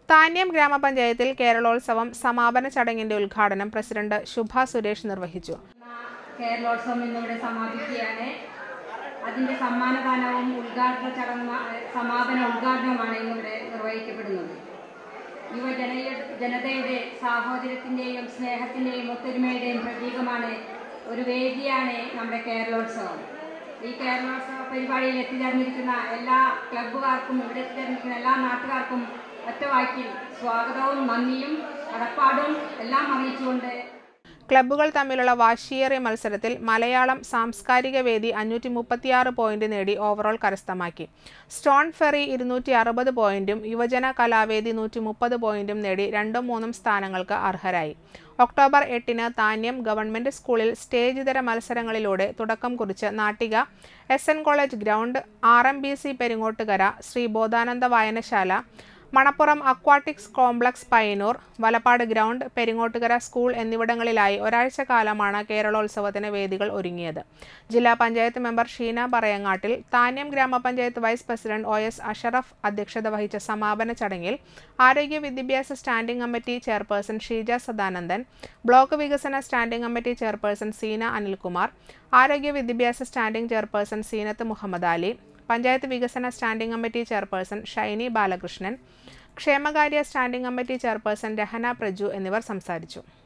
താന്യം ഗ്രാമപഞ്ചായത്തിൽ കേരളോത്സവം സമാപന ചടങ്ങിന്റെ ഉദ്ഘാടനം പ്രസിഡന്റ് ശുഭ സുരേഷ് നിർവഹിച്ചു കേരളോത്സവം ഇന്നിവിടെ സമാപിക്കുകയാണ് അതിൻ്റെ സമ്മാനദാനവും ഉദ്ഘാടന ചടങ്ങ് സമാപന ഉദ്ഘാടനവുമാണ് ഇന്നിവിടെ നിർവഹിക്കപ്പെടുന്നത് യുവജന ജനതയുടെ സാഹോദര്യത്തിൻ്റെയും സ്നേഹത്തിൻ്റെയും ഒത്തൊരുമയുടെയും പ്രതീകമാണ് ഒരു വേദിയാണ് നമ്മുടെ കേരളോത്സവം ഈ കേരളോത്സവ പരിപാടിയിൽ എത്തിച്ചേർന്നിരിക്കുന്ന എല്ലാ ക്ലബ്ബുകാർക്കും ഇവിടെ എത്തിച്ചേർന്നിരിക്കുന്ന എല്ലാ നാട്ടുകാർക്കും ഒറ്റവാക്കിൽ സ്വാഗതവും നന്ദിയും കടപ്പാടും എല്ലാം അറിയിച്ചുകൊണ്ട് ക്ലബ്ബുകൾ തമ്മിലുള്ള വാശിയേറിയ മത്സരത്തിൽ മലയാളം സാംസ്കാരിക വേദി അഞ്ഞൂറ്റി മുപ്പത്തിയാറ് പോയിന്റ് നേടി ഓവറോൾ കരസ്ഥമാക്കി സ്റ്റോൺ ഫെറി ഇരുന്നൂറ്റി അറുപത് പോയിന്റും യുവജന കലാവേദി നൂറ്റി മുപ്പത് പോയിന്റും നേടി രണ്ടും മൂന്നും സ്ഥാനങ്ങൾക്ക് അർഹരായി ഒക്ടോബർ എട്ടിന് താന്യം ഗവൺമെന്റ് സ്കൂളിൽ സ്റ്റേജ് ഇതര മത്സരങ്ങളിലൂടെ തുടക്കം കുറിച്ച് Nattika S N college ground R M B C Peringottukara Shri Bodhananda വായനശാല Manappuram aquatics complex Payyannur Valappad ground Peringottukara school എന്നിവിടങ്ങളിലായി ഒരാഴ്ച കാലമാണ് കേരളോത്സവത്തിന് വേദികൾ ഒരുങ്ങിയത് ജില്ലാ പഞ്ചായത്ത് മെമ്പർ ഷീന പറയങ്ങാട്ടിൽ താന്യം ഗ്രാമപഞ്ചായത്ത് vice president O S Asharaf അധ്യക്ഷത വഹിച്ച സമാപന ചടങ്ങിൽ ആരോഗ്യ വിദ്യാഭ്യാസ standing committee chairperson Sheeja Sadanandan block വികസന standing committee chairperson Seena Anilkumar ആരോഗ്യ വിദ്യാഭ്യാസ സ്റ്റാൻഡിംഗ് ചെയർപേഴ്സൺ സീനത്ത് മുഹമ്മദ് അലി പഞ്ചായത്ത് വികസന standing committee chairperson Shiny Balakrishnan ക്ഷേമകാര്യ standing committee chairperson Rahana Praju എന്നിവർ സംസാരിച്ചു